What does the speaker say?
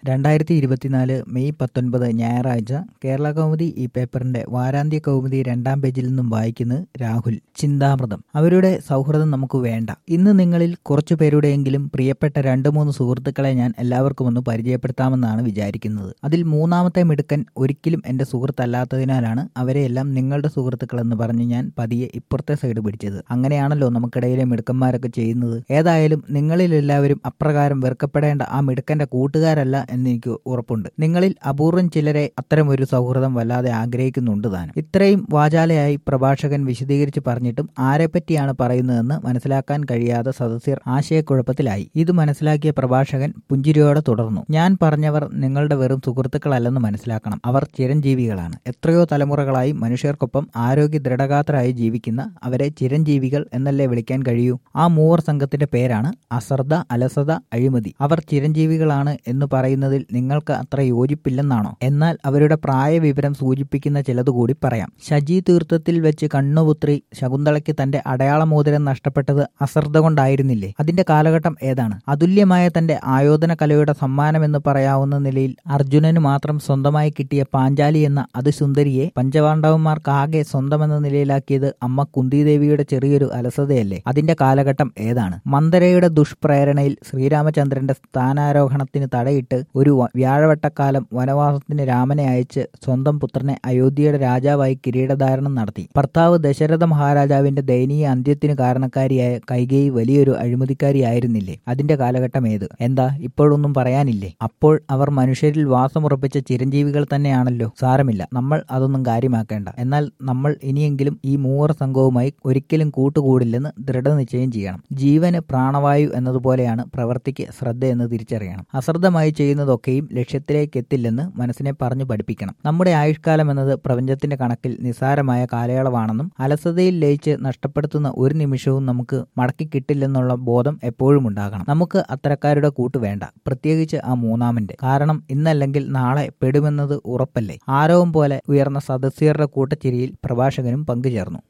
രണ്ടായിരത്തി ഇരുപത്തിനാല് മെയ് പത്തൊൻപത് ഞായറാഴ്ച കേരള കൗമുദി ഈ പേപ്പറിന്റെ വാരാന്ത്യ കൗമുദി രണ്ടാം പേജിൽ നിന്നും വായിക്കുന്നത് രാഹുൽ ചിന്താമൃതം അവരുടെ സൗഹൃദം നമുക്ക് വേണ്ട ഇന്ന് നിങ്ങളിൽ കുറച്ചു പേരുടെയെങ്കിലും പ്രിയപ്പെട്ട രണ്ട് മൂന്ന് സുഹൃത്തുക്കളെ ഞാൻ എല്ലാവർക്കും ഒന്ന് പരിചയപ്പെടുത്താമെന്നാണ് വിചാരിക്കുന്നത് അതിൽ മൂന്നാമത്തെ മിടുക്കൻ ഒരിക്കലും എന്റെ സുഹൃത്തല്ലാത്തതിനാലാണ് അവരെയെല്ലാം നിങ്ങളുടെ സുഹൃത്തുക്കളെന്ന് പറഞ്ഞ് ഞാൻ പതിയെ ഇപ്പുറത്തെ സൈഡ് പിടിച്ചത് അങ്ങനെയാണല്ലോ നമുക്കിടയിലെ മിടുക്കന്മാരൊക്കെ ചെയ്യുന്നത് ഏതായാലും നിങ്ങളിൽ എല്ലാവരും അപ്രകാരം വെറുക്കപ്പെടേണ്ട ആ മിടുക്കന്റെ കൂട്ടുകാരല്ല എന്ന് എനിക്ക് ഉറപ്പുണ്ട് നിങ്ങളിൽ അപൂർവം ചിലരെ അത്തരം ഒരു സൗഹൃദം വല്ലാതെ ആഗ്രഹിക്കുന്നുണ്ട് താനും ഇത്രയും വാചാലയായി പ്രഭാഷകൻ വിശദീകരിച്ച് പറഞ്ഞിട്ടും ആരെപ്പറ്റിയാണ് പറയുന്നതെന്ന് മനസ്സിലാക്കാൻ കഴിയാതെ സദസ്യർ ആശയക്കുഴപ്പത്തിലായി ഇത് മനസ്സിലാക്കിയ പ്രഭാഷകൻ പുഞ്ചിരിയോടെ തുടർന്നു ഞാൻ പറഞ്ഞവർ നിങ്ങളുടെ വെറും സുഹൃത്തുക്കളല്ലെന്ന് മനസ്സിലാക്കണം അവർ ചിരഞ്ജീവികളാണ് എത്രയോ തലമുറകളായി മനുഷ്യർക്കൊപ്പം ആരോഗ്യ ദൃഢഗാത്രരായി ജീവിക്കുന്ന അവരെ ചിരഞ്ജീവികൾ എന്നല്ലേ വിളിക്കാൻ കഴിയൂ ആ മൂവർ സംഘത്തിന്റെ പേരാണ് അശ്രദ്ധ അലസത അഴിമതി അവർ ചിരഞ്ജീവികളാണ് എന്ന് പറയുന്നതിൽ നിങ്ങൾക്ക് അത്ര യോജിപ്പില്ലെന്നാണോ എന്നാൽ അവരുടെ പ്രായവിവരം സൂചിപ്പിക്കുന്ന ചിലതുകൂടി പറയാം ശജി തീർത്ഥത്തിൽ വെച്ച് കണ്ണുപുത്രി ശകുന്തളയ്ക്ക് തന്റെ അടയാളമോതിരം നഷ്ടപ്പെട്ടത് അശ്രദ്ധ കൊണ്ടായിരുന്നില്ലേ അതിന്റെ കാലഘട്ടം ഏതാണ് അതുല്യമായ തന്റെ ആയോധന കലയുടെ സമ്മാനമെന്ന് പറയാവുന്ന നിലയിൽ അർജുനന് മാത്രം സ്വന്തമായി കിട്ടിയ പാഞ്ചാലി എന്ന അതിസുന്ദരിയെ പഞ്ചപാണ്ഡവന്മാർക്കാകെ സ്വന്തമെന്ന നിലയിലാക്കിയത് അമ്മ കുന്തിദേവിയുടെ ചെറിയൊരു അലസതയല്ലേ അതിന്റെ കാലഘട്ടം ഏതാണ് മന്ദരയുടെ ദുഷ്പ്രേരണയിൽ ശ്രീരാമചന്ദ്രന്റെ സ്ഥാനാരോഹണത്തിന് തടയിട്ട് ഒരു വ്യാഴവട്ടക്കാലം വനവാസത്തിന് രാമനെ അയച്ച് സ്വന്തം പുത്രനെ അയോധ്യയുടെ രാജാവായി കിരീടധാരണം നടത്തി ഭർത്താവ് ദശരഥ മഹാരാജാവിന്റെ ദയനീയ അന്ത്യത്തിന് കാരണക്കാരിയായ കൈകേയി വലിയൊരു അഴിമതിക്കാരിയായിരുന്നില്ലേ അതിന്റെ കാലഘട്ടം ഏത് എന്താ ഇപ്പോഴൊന്നും പറയാനില്ലേ അപ്പോൾ അവർ മനുഷ്യരിൽ വാസമുറപ്പിച്ച ചിരഞ്ജീവികൾ തന്നെയാണല്ലോ സാരമില്ല നമ്മൾ അതൊന്നും കാര്യമാക്കേണ്ട എന്നാൽ നമ്മൾ ഇനിയെങ്കിലും ഈ മൂവർ സംഘവുമായി ഒരിക്കലും കൂട്ടുകൂടില്ലെന്ന് ദൃഢനിശ്ചയം ചെയ്യണം ജീവന് പ്രാണവായു എന്നതുപോലെയാണ് പ്രവൃത്തിക്ക് ശ്രദ്ധ എന്ന് തിരിച്ചറിയണം അശ്രദ്ധമായി ചെയ്യുന്നതൊക്കെയും ലക്ഷ്യത്തിലേക്ക് എത്തില്ലെന്ന് മനസ്സിനെ പറഞ്ഞു പഠിപ്പിക്കണം നമ്മുടെ ആയുഷ്കാലം എന്നത് പ്രപഞ്ചത്തിന്റെ കണക്കിൽ നിസ്സാരമായ കാലയളവാണെന്നും അലസതയിൽ ലയിച്ച് നഷ്ടപ്പെടുത്തുന്ന ഒരു നിമിഷവും നമുക്ക് മടക്കി കിട്ടില്ലെന്നുള്ള ബോധം എപ്പോഴും ഉണ്ടാകണം നമുക്ക് അത്തരക്കാരുടെ കൂട്ട് വേണ്ട പ്രത്യേകിച്ച് ആ മൂന്നാമന്റെ കാരണം ഇന്നല്ലെങ്കിൽ നാളെ പെടുമെന്നത് ഉറപ്പല്ലേ ആരവം പോലെ ഉയർന്ന സദസ്യരുടെ കൂട്ടച്ചിരിയിൽ പ്രഭാഷകനും പങ്കുചേർന്നു